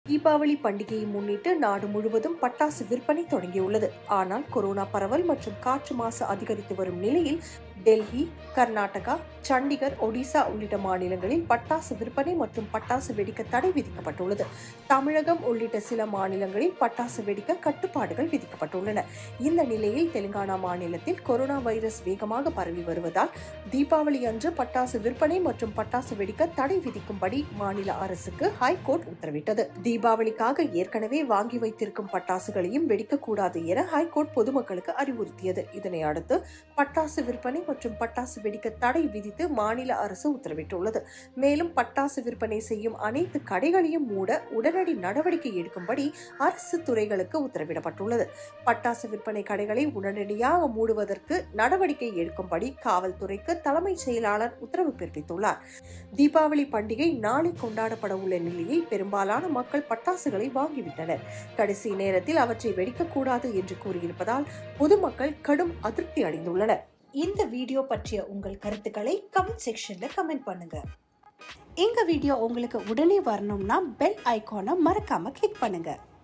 தீபாவளி பண்டிகையை முன்னிட்டு நாடு முழுவதும் பட்டாசு விற்பனை தொடங்கியுள்ளது ஆனால் கொரோனா பரவல் மற்றும் காற்று மாசு அதிகரித்து வரும் நிலையில் டெல்லி கர்நாடகா சண்டிகர் ஒடிசா உள்ளிட்ட மாநிலங்களில் பட்டாசு விற்பனை மற்றும் பட்டாசு வெடிக்க தடை விதிக்கப்பட்டுள்ளது தமிழகம் உள்ளிட்ட சில மாநிலங்களில் பட்டாசு வெடிக்க கட்டுப்பாடுகள் விதிக்கப்பட்டுள்ளன இந்த நிலையில் தெலுங்கானா மாநிலத்தில் கொரோனா வைரஸ் வேகமாக பரவி வருவதால் தீபாவளி அன்று பட்டாசு விற்பனை மற்றும் பட்டாசு வெடிக்க தடை விதிக்கும்படி மாநில அரசுக்கு ஹைகோர்ட் உத்தரவிட்டது தீபாவளிக்காக ஏற்கனவே வாங்கி வைத்திருக்கும் பட்டாசுகளையும் வெடிக்கக்கூடாது என ஹைகோர்ட் பொதுமக்களுக்கு அறிவுறுத்தியது இதனை அடுத்து பட்டாசு விற்பனை மற்றும் பட்டாசு வெடிக்க தடை விதித்து மாநில அரசு உத்தரவிட்டுள்ளது மேலும் பட்டாசு விற்பனை செய்யும் அனைத்து கடைகளையும் மூட உடனடி நடவடிக்கை எடுக்கும்படி அரசு துறைகளுக்கு உத்தரவிடப்பட்டுள்ளது பட்டாசு விற்பனை கடைகளை உடனடியாக மூடுவதற்கு நடவடிக்கை எடுக்கும்படி காவல்துறைக்கு தலைமைச் செயலாளர் உத்தரவு பிறப்பித்துள்ளார் தீபாவளி பண்டிகை நாளை கொண்டாடப்பட உள்ள நிலையில் பெரும்பாலான மக்கள் பட்டாசுகளை வாங்கிவிட்டனர் கடைசி நேரத்தில் அவற்றை வெடிக்கக்கூடாது என்று கூறியிருப்பதால் பொதுமக்கள் கடும் அதிருப்தி அடைந்துள்ளனர் இந்த வீடியோ பற்றிய உங்கள் கருத்துக்களை கமெண்ட் செக்ஷன்ல கமெண்ட் பண்ணுங்க எங்க வீடியோ உங்களுக்கு உடனே வரணும்னா பெல் ஐகானை மறக்காம கிளிக் பண்ணுங்க